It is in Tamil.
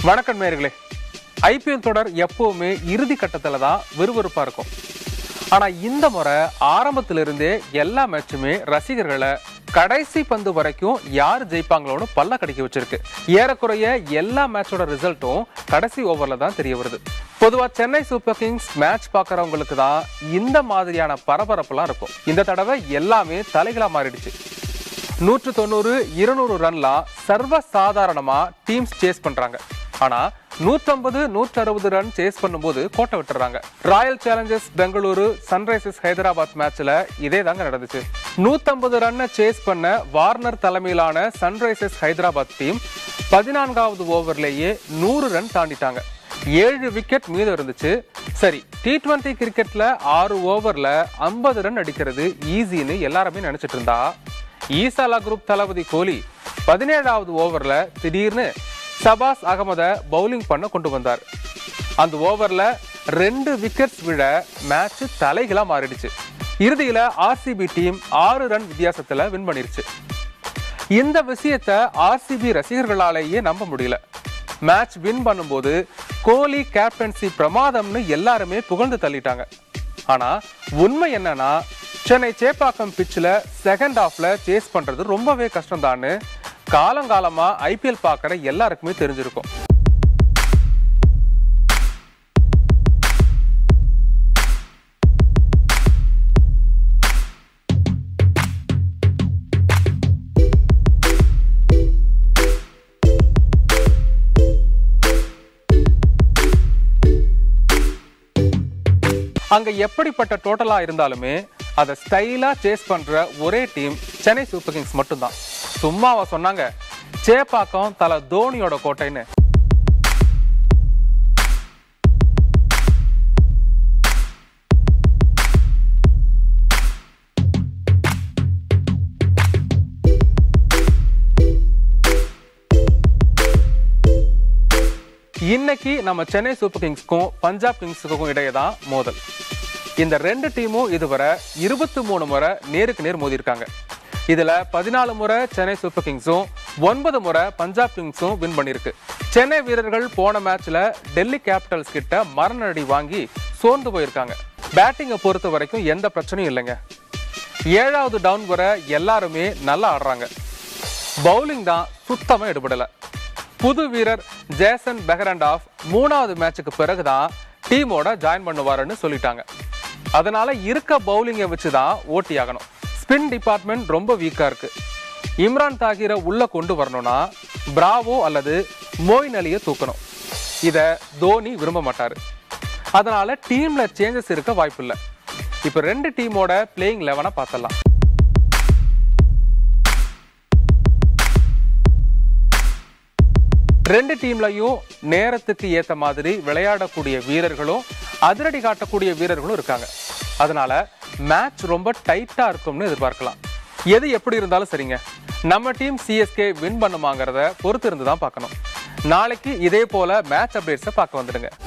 வணக்கம் நேர்களே ஐபிஎல் தொடர் எப்பவுமே இறுதி கட்டத்துல தான் விறுவிறுப்பா இருக்கும் ஆனா இந்த முறை ஆரம்பத்துல இருந்தே எல்லா மேட்சுமே ரசிகர்களை கடைசி பந்து வரைக்கும் யார் ஜெயிப்பாங்களோன்னு பல்ல கடிக்க வச்சிருக்கு ஏறக்குறைய எல்லா மேட்சோட ரிசல்ட்டும் கடைசி ஓவர்ல தான் தெரிய வருது பொதுவா சென்னை சூப்பர் கிங்ஸ் மேட்ச் பார்க்கறவங்களுக்கு தான் இந்த மாதிரியான பரபரப்புலாம் இருக்கும் இந்த தடவை எல்லாமே தலைகளா மாறிடுச்சு நூற்று தொண்ணூறு இருநூறு ரன்லாம் சர்வ சாதாரணமா டீம்ஸ் சேஸ் பண்றாங்க ஆனா நூற்றம்பது நூற்றி அறுபது ரன் சேஸ் பண்ணும்போது கோட்டை விட்டுறாங்க Royal Challengers Bengaluru Sunrisers Hyderabad மேட்ச்ல இதே தாங்க நடந்துச்சு நூத்தம்பது ரன்னை சேஸ் பண்ண வார்னர் தலைமையிலான சன்ரைசர்ஸ் ஹைதராபாத் டீம் பதினான்காவது ஓவர்லேயே நூறு ரன் தாண்டிட்டாங்க ஏழு விக்கெட் மீதம் இருந்துச்சு சரி டி டுவெண்ட்டி கிரிக்கெட்ல ஆறு ஓவர்ல ஐம்பது ரன் அடிக்கிறது ஈஸின்னு எல்லாருமே நினைச்சிட்டு இருந்தா ஈசாலா குரூப் தளபதி கோலி பதினேழாவது ஓவர்ல திடீர்னு சபாஸ் அகமத பவுலிங் பண்ண கொண்டு வந்தார் அந்த ஓவர்ல ரெண்டு விக்கெட்ஸ் விழ மேட்ச் தலைகளா மாறிடுச்சு இறுதியில ஆர்சிபி டீம் ஆறு ரன் வித்தியாசத்துல வின் பண்ணிருச்சு இந்த விஷயத்த ஆர்சிபி ரசிகர்களாலேயே நம்ப முடியல மேட்ச் வின் பண்ணும்போது கோலி கேப்டன்சி பிரமாதம்னு எல்லாருமே புகழ்ந்து தள்ளிட்டாங்க ஆனா உண்மை என்னன்னா சென்னை சேப்பாக்கம் பிச்சில் செகண்ட் ஹாஃப்ல சேஸ் பண்றது ரொம்பவே கஷ்டம்தான்னு காலங்காலமா ஐபிஎல் பார்க்குற எல்லாருக்குமே தெரிஞ்சிருக்கும் அங்க எப்படிப்பட்ட டோட்டலா இருந்தாலுமே அதை ஸ்டைலா சேஸ் பண்ற ஒரே டீம் சென்னை சூப்பர் கிங்ஸ் மட்டும்தான் சும்மாவா சொன்னாங்க சேப்பாக்கம் தல தோனியோட கோட்டைன்னு இன்னைக்கு நம்ம சென்னை சூப்பர் கிங்ஸ்க்கும் பஞ்சாப் கிங்ஸுக்கும் இடையே தான் மோதல் இந்த ரெண்டு டீமும் இதுவரை இருபத்தி மூணு முறை நேருக்கு நேர் மோதிருக்காங்க இதுல பதினாலு முறை சென்னை சூப்பர் கிங்ஸும் ஒன்பது முறை பஞ்சாப் கிங்ஸும் வின் பண்ணிருக்கு சென்னை வீரர்கள் போன மேட்ச்ல டெல்லி கேபிட்டல்ஸ் கிட்ட மரண அடி வாங்கி சோர்ந்து போயிருக்காங்க பேட்டிங்கை பொறுத்த வரைக்கும் எந்த பிரச்சனையும் இல்லைங்க ஏழாவது டவுன் வரை எல்லாருமே நல்லா ஆடுறாங்க பவுலிங் தான் சுத்தமா எடுபடல புது வீரர் ஜேசன் பெஹரண்டாஃப் மூணாவது மேட்சுக்கு பிறகுதான் டீமோட ஜாயின் பண்ணுவாருன்னு சொல்லிட்டாங்க அதனால இருக்க பவுலிங்கை வச்சு தான் ஓட்டி ஆகணும் ஸ்பின் டிபார்ட்மெண்ட் ரொம்ப வீக்கா இருக்கு இம்ரான் தாகிரை உள்ள கொண்டு வரணும்னா பிராவோ அல்லது மோயின் அலியை தூக்கணும் இத தோனி விரும்ப மாட்டாரு அதனால டீம்ல சேஞ்சஸ் இருக்க வாய்ப்பில்லை இப்போ ரெண்டு டீமோட பிளேயிங் லெவனை பார்த்தலாம் ரெண்டு டீம்லயும் நேரத்துக்கு ஏத்த மாதிரி விளையாடக்கூடிய வீரர்களும் அதிரடி காட்டக்கூடிய வீரர்களும் இருக்காங்க அதனால மேட்ச் ரொம்ப டைட்டா இருக்கும்னு எதிர்பார்க்கலாம் எது எப்படி இருந்தாலும் சரிங்க நம்ம டீம் சிஎஸ்கே வின் பண்ணுமாங்கிறத பொறுத்து இருந்து தான் பார்க்கணும் நாளைக்கு இதே போல மேட்ச் அப்டேட்ஸை பார்க்க வந்துடுங்க